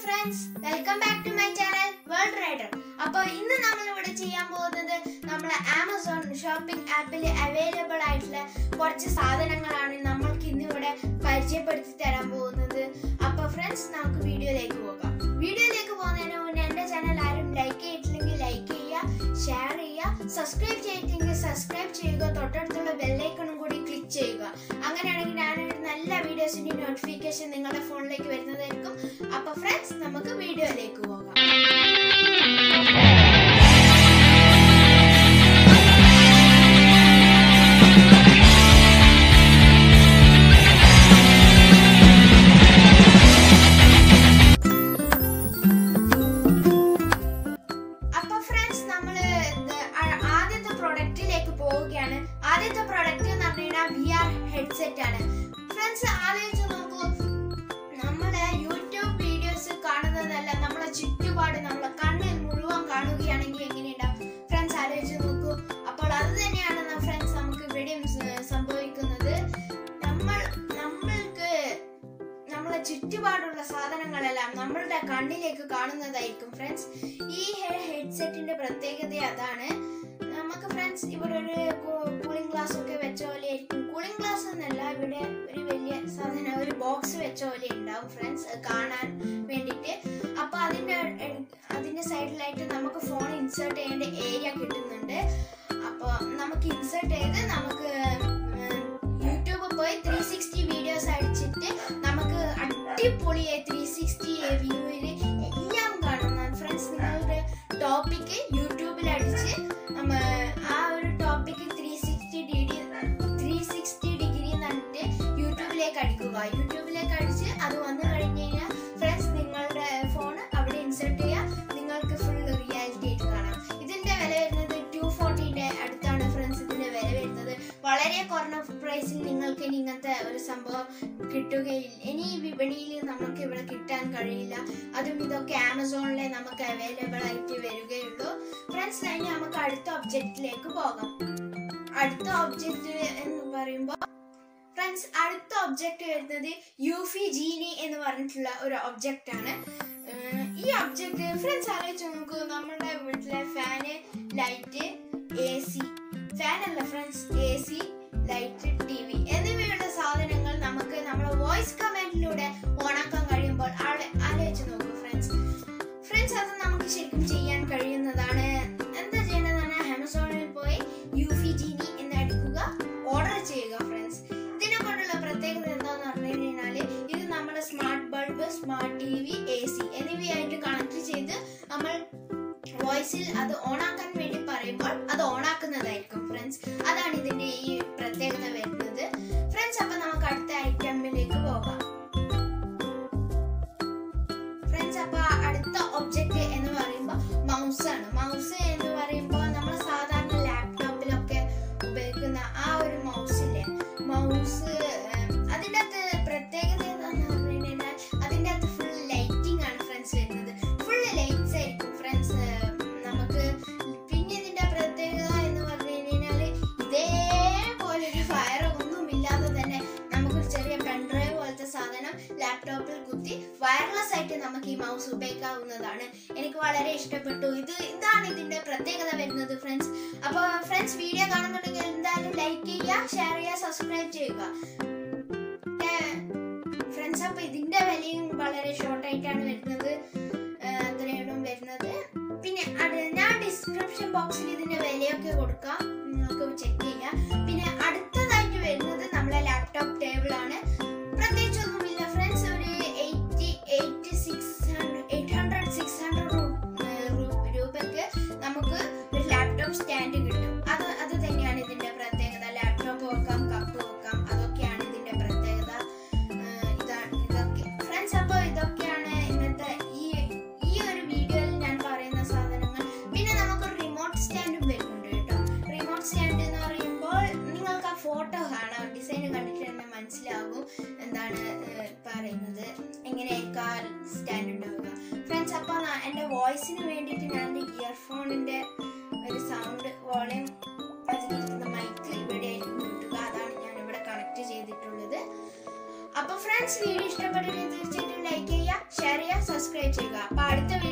friends welcome back to my channel world rider അപ്പോൾ ഇന്ന് നമ്മൾ ഇവിടെ ചെയ്യാൻ പോകുന്നത് നമ്മളെ ആമസോൺ ഷോപ്പിംഗ് ആപ്പിൽ അവൈലബിൾ ആയിട്ടുള്ള കുറച്ച് സാധനങ്ങളാണ് നമ്മൾക്ക് ഇന്ന് ഇവിടെ പരിചയപ്പെടുത്തി തരാൻ പോകുന്നത് അപ്പോൾ ഫ്രണ്ട്സ് നമുക്ക് വീഡിയോയിലേക്ക് പോകാം വീഡിയോയിലേക്ക് പോകുന്നതിന് മുന്നേ എൻ്റെ ചാനൽ ആരും ലൈക്ക് ചെയ്തിട്ടില്ലെങ്കിൽ ലൈക്ക് ചെയ്യുക ഷെയർ ചെയ്യുക സബ്സ്ക്രൈബ് ചെയ്തിട്ടെങ്കിൽ സബ്സ്ക്രൈബ് ചെയ്യുക തൊട്ടടുത്തുള്ള ബെല്ലൈക്കണും കൂടി ക്ലിക്ക് ചെയ്യുക അങ്ങനെയാണെങ്കിൽ ഞാനൊരു നല്ല വീഡിയോസിന്റെ നോട്ടിഫിക്കേഷൻ നിങ്ങളുടെ ഫോണിലേക്ക് വരുന്നതായിരിക്കും അപ്പൊ ഫ്രണ്ട്സ് നമുക്ക് വീഡിയോയിലേക്ക് പോകാം അപ്പൊ ഫ്രണ്ട്സ് നമ്മൾ ആദ്യത്തെ പ്രൊഡക്റ്റിലേക്ക് പോവുകയാണ് ആദ്യത്തെ പ്രൊഡക്റ്റ് എന്ന് പറഞ്ഞു കഴിഞ്ഞാൽ വി ആർ ഹെഡ്സെറ്റ് ആണ് ഫ്രണ്ട്സ് ആലോചിച്ച് നോക്കൂ നമ്മളെ യൂട്യൂബ് വീഡിയോസ് കാണുന്നതല്ല നമ്മളെ ചുറ്റുപാട് നമ്മളെ കണ്ണിൽ മുഴുവൻ കാണുകയാണെങ്കിൽ എങ്ങനെയുണ്ടാവും ഫ്രണ്ട്സ് ആലോചിച്ച് നോക്കൂ അപ്പോൾ അത് തന്നെയാണ് ഫ്രണ്ട്സ് നമുക്ക് ഇവിടെയും സ- സംഭവിക്കുന്നത് നമ്മൾ നമ്മൾക്ക് നമ്മളെ ചുറ്റുപാടുള്ള സാധനങ്ങളെല്ലാം നമ്മളുടെ കണ്ണിലേക്ക് കാണുന്നതായിരിക്കും ഫ്രണ്ട്സ് ഈ ഹെഡ്സെറ്റിന്റെ പ്രത്യേകത അതാണ് നമുക്ക് ഫ്രണ്ട്സ് ഇവിടെ ഒരു കൂളിംഗ് ഗ്ലാസ് ഒക്കെ വെച്ച പോലെ ആയിരിക്കും കൂളിംഗ് ഗ്ലാസ് എന്നല്ല ഇവിടെ ഒരു വലിയ സാധനം ഒരു ബോക്സ് വെച്ച പോലെ ഉണ്ടാവും ഫ്രണ്ട്സ് കാണാൻ വേണ്ടിയിട്ട് അപ്പൊ അതിന്റെ എ- അതിന്റെ സൈഡിലായിട്ട് നമുക്ക് ഫോൺ ഇൻസേർട്ട് ചെയ്യേണ്ട ഏരിയ കിട്ടുന്നുണ്ട് അപ്പോൾ നമുക്ക് ഇൻസേർട്ട് ചെയ്ത് നമുക്ക് യൂട്യൂബ് പോയി ത്രീ സിക്സ്റ്റി വീഡിയോസ് അടിച്ചിട്ട് നമുക്ക് അടിപൊളിയായി ത്രീ സിക്സ്റ്റി വ്യൂവിൽ എല്ലാം കാണുന്ന ഫ്രണ്ട്സ് നിങ്ങളുടെ ടോപ്പിക്ക് യൂട്യൂബിൽ അടിച്ച് നമ്മ ആ ഒരു topic three sixty degree three sixty degree എന്നിട്ട് യൂട്യൂബിലേക്ക് അടിക്കുക യൂട്യൂബിലേക്ക് അടിച്ച് അത് വന്നു കഴിഞ്ഞ് കഴിഞ്ഞാൽ ഫ്രണ്ട്സ് നിങ്ങളുടെ ഫോൺ അവിടെ ഇൻസേർട്ട് ചെയ്യുക നിങ്ങൾക്ക് ഫുൾ റിയാലിറ്റി ആയിട്ട് കാണാം ഇതിന്റെ വില വരുന്നത് ടു ഫോർട്ടീൻ്റെ അടുത്താണ് ഫ്രണ്ട്സ് ഇതിന്റെ വില വരുന്നത് വളരെ കുറഞ്ഞ പ്രൈസിൽ നിങ്ങൾക്ക് ഇനി ഇങ്ങനത്തെ ഒരു സംഭവം കിട്ടുകയില്ല ഇനി ഈ വിപണിയിൽ നമുക്ക് ഇവിടെ കിട്ടാൻ കഴിയില്ല അതും ഇതൊക്കെ ആമസോണിലെ നമുക്ക് അവൈലബിൾ ആയിട്ട് വരികയുള്ളൂ ഫ്രണ്ട്സ് ഇനി നമുക്ക് അടുത്ത ഒബ്ജക്റ്റിലേക്ക് പോകാം അടുത്ത ഒബ്ജക്റ്റ് എന്ന് പറയുമ്പോൾ ഫ്രണ്ട്സ് അടുത്ത ഒബ്ജക്റ്റ് വരുന്നത് യുഫി ജീനി എന്ന് പറഞ്ഞിട്ടുള്ള ഒരു ഒബ്ജക്റ്റ് ആണ് ഏർ ഈ ഒബ്ജക്റ്റ് ഫ്രണ്ട്സ് ആലോചിച്ച് നോക്കൂ നമ്മുടെ വീട്ടിലെ fan light A C fan അല്ല friends A C light T V എന്നിവയുള്ള സാധനങ്ങൾ നമുക്ക് നമ്മുടെ വോയിസ് കമാൻഡിലൂടെ ഓണാക്കാൻ കഴിയുമ്പോൾ ആളെ ആലോചിച്ച് നോക്കൂ ഫ്രണ്ട്സ് ഫ്രണ്ട്സ് അത് നമുക്ക് ശരിക്കും ചെയ്യാൻ കഴിയുന്നതാണ് എന്താ ചെയ്യേണ്ടതാണ് ആമസോണിൽ പോയി യുഫി ജീനി എന്ന് അടിക്കുക ഓർഡർ ചെയ്യുക ഫ്രണ്ട്സ് ഇതിനെ കൊണ്ടുള്ള പ്രത്യേകത എന്താന്ന് പറഞ്ഞു കഴിഞ്ഞാൽ ഇത് നമ്മുടെ smart bulb smart T V A C എന്നിവയായിട്ട് കണക്ട് ചെയ്ത് നമ്മൾ വോയിസിൽ അത് ഓണാക്കാൻ വേണ്ടി പറയുമ്പോൾ അത് ഓണാക്കുന്നതായിരിക്കും ഫ്രണ്ട്സ് അതാണ് ഇതിന്റെ ഈ പ്രത്യേകത വരുന്നത് ഫ്രണ്ട്സ് അപ്പൊ നമുക്ക് അടുത്ത ഐറ്റമിലേക്ക് പോകാം ഫ്രണ്ട്സ് അപ്പൊ അടുത്ത ഒബ്ജക്റ്റ് എന്ന് പറയുമ്പോൾ മൗസ് ആണ് മൗസ് എന്ന് പറയുമ്പോൾ നമ്മൾ സാധാരണ ലാപ്ടോപ്പിലൊക്കെ ഉപയോഗിക്കുന്ന ആ ഒരു മൗസ് ഇല്ലേ മൗസ് അതിൻ്റെ അകത്ത് പ്രത്യേകത എന്താണെന്ന് പറഞ്ഞു കഴിഞ്ഞാൽ അതിൻ്റെ അകത്ത് ഫുൾ ലൈറ്റിംഗ് ആണ് ഫ്രണ്ട്സ് വരുന്നത് ഫുൾ ലൈറ്റ്സ് ആയിരിക്കും ഫ്രണ്ട്സ് നമുക്ക് പിന്നെ ഇതിൻ്റെ പ്രത്യേകത എന്ന് പറഞ്ഞു കഴിഞ്ഞാൽ ഇതേപോലെ ഒരു ഫയർ ഒന്നും ഇല്ലാതെ തന്നെ നമുക്കൊരു ചെറിയ പെൺഡ്രൈവ് പോലത്തെ സാധനം ലാപ്ടോപ്പിൽ കുത്തി വയർലെസ് ആയിട്ട് നമുക്ക് ഈ മൗസ് ഉപയോഗിക്കാവുന്നതാണ് എനിക്ക് വളരെ ഇഷ്ടപ്പെട്ടു ഇത് ഇതാണ് ഇതിന്റെ പ്രത്യേകത വരുന്നത് ഫ്രണ്ട്സ് അപ്പോൾ ഫ്രണ്ട്സ് വീഡിയോ കാണുന്നുണ്ടെങ്കിൽ എന്തായാലും ലൈക്ക് ചെയ്യുക ഷെയർ ചെയ്യുക സബ്സ്ക്രൈബ് ചെയ്യുക ഫ്രണ്ട്സ് അപ്പോൾ ഇതിന്റെ വിലയും വളരെ ഷോർട്ട് ആയിട്ടാണ് വരുന്നത് ഏർ അത്രയാണ് വരുന്നത് പിന്നെ അത് ഞാൻ ഡിസ്ക്രിപ്ഷൻ ബോക്സിൽ ഇതിന്റെ വിലയൊക്കെ കൊടുക്കാം നിങ്ങൾക്ക് ചെക്ക് ചെയ്യാം പിന്നെ അടുത്തതായിട്ട് വരുന്നത് നമ്മളെ ലാപ്ടോപ്പ് ടേബിൾ ആണ് പ്രത്യേകിച്ച് ഒന്നുമില്ല ഫ്രണ്ട്സ് ഒരു eighty eight six hundred eight hundred six hundred രൂപയ്ക്ക് നമുക്ക് ഒരു ലാപ്ടോപ്പ് സ്റ്റാൻഡ് കിട്ടും അത് അത് തന്നെയാണ് ഇതിന്റെ പ്രത്യേകത ലാപ്ടോപ്പ് വെക്കാം കപ്പ് വെക്കാം അതൊക്കെയാണ് ഇതിന്റെ പ്രത്യേകത ഏർ ഇതാണ് ഇതൊക്കെ ഫ്രണ്ട്സ് അപ്പോൾ ഇതൊക്കെയാണ് ഇന്നത്തെ ഈ ഈ ഒരു വീഡിയോയിൽ ഞാൻ പറയുന്ന സാധനങ്ങൾ പിന്നെ നമുക്കൊരു റിമോട്ട് സ്റ്റാൻഡും വരുന്നുണ്ട് കേട്ടോ റിമോട്ട് സ്റ്റാൻഡ് എന്ന് പറയുമ്പോൾ നിങ്ങൾക്ക് ആ ഫോട്ടോ കാണാം ഡിസൈൻ കണ്ടിട്ട് തന്നെ മനസ്സിലാകും എന്താണ് ഏർ പറയുന്നത് എങ്ങനെയായിരിക്കും ആ സ്റ്റാൻഡ് ഉണ്ടാവുക ഫ്രണ്ട്സ് അപ്പോൾ എൻ്റെ വോയിസിന് വേണ്ടിയിട്ട് ഞാൻ ഇയർഫോണിൻ്റെ ഒരു സൗണ്ട് വോളിയം അതിലിരിക്കുന്ന മൈക്ക് ഇവിടെ ആയിരിക്കും കിട്ടുക അതാണ് ഞാൻ ഇവിടെ കണക്ട് ചെയ്തിട്ടുള്ളത് അപ്പോൾ ഫ്രണ്ട്സ് വീഡിയോ ഇഷ്ടപ്പെട്ടെങ്കിൽ തീർച്ചയായിട്ടും ലൈക്ക് ചെയ്യുക ഷെയർ ചെയ്യുക സബ്സ്ക്രൈബ് സബ്സ്ക്രൈബ് ചെയ്യുക അപ്പൊ അടുത്ത